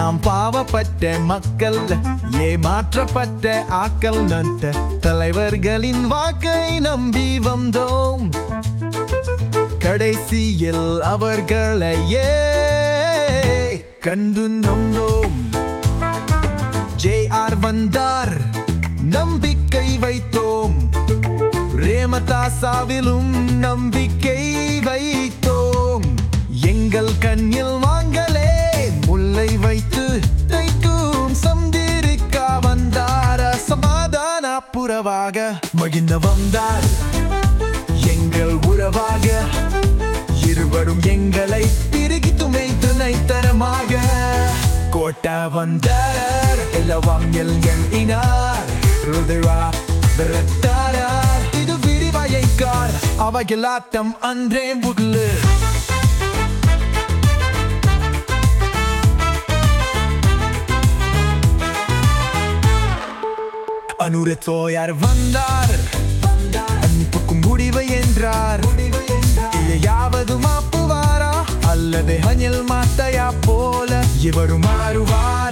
நாம் பாவப்பட்ட மக்கள் ஏமாற்றப்பட்ட ஆக்கள் நட்ட தலைவர்களின் வாக்கை நம்பி வந்தோம் கடைசியில் அவர்களையே கண்டு நொந்தோம் ஜே ஆர் வந்தார் நம்பிக்கை வைத்தோம் ரேமதாசாவிலும் நம்பிக்கை வைத்தோம் எங்கள் கண்ணில் வாங்கலே முல்லை வைத்து தைக்கும் சந்திரிக்கா வந்தார சமாதான புறவாக மகிழ்ந்த வந்தார் எங்கள் உறவாக இருவரும் எங்களை பிரிகி துணைத்து நைத்தரமாக கோட்டா வந்தார் எல்லவாம் எல்கள் இனார் ருதிரா விரட்டாரார் இது விரிவாயைக்கார் அவைகளாட்டம் அன்றே முகலு அனுரத்தோயார் வந்தார் அன்புக்கும் முடிவு என்றார் இல்லையாவது மாப்புவாரா அல்லது ஹனில் மாத்தையா போல இவரும் மாறுவார்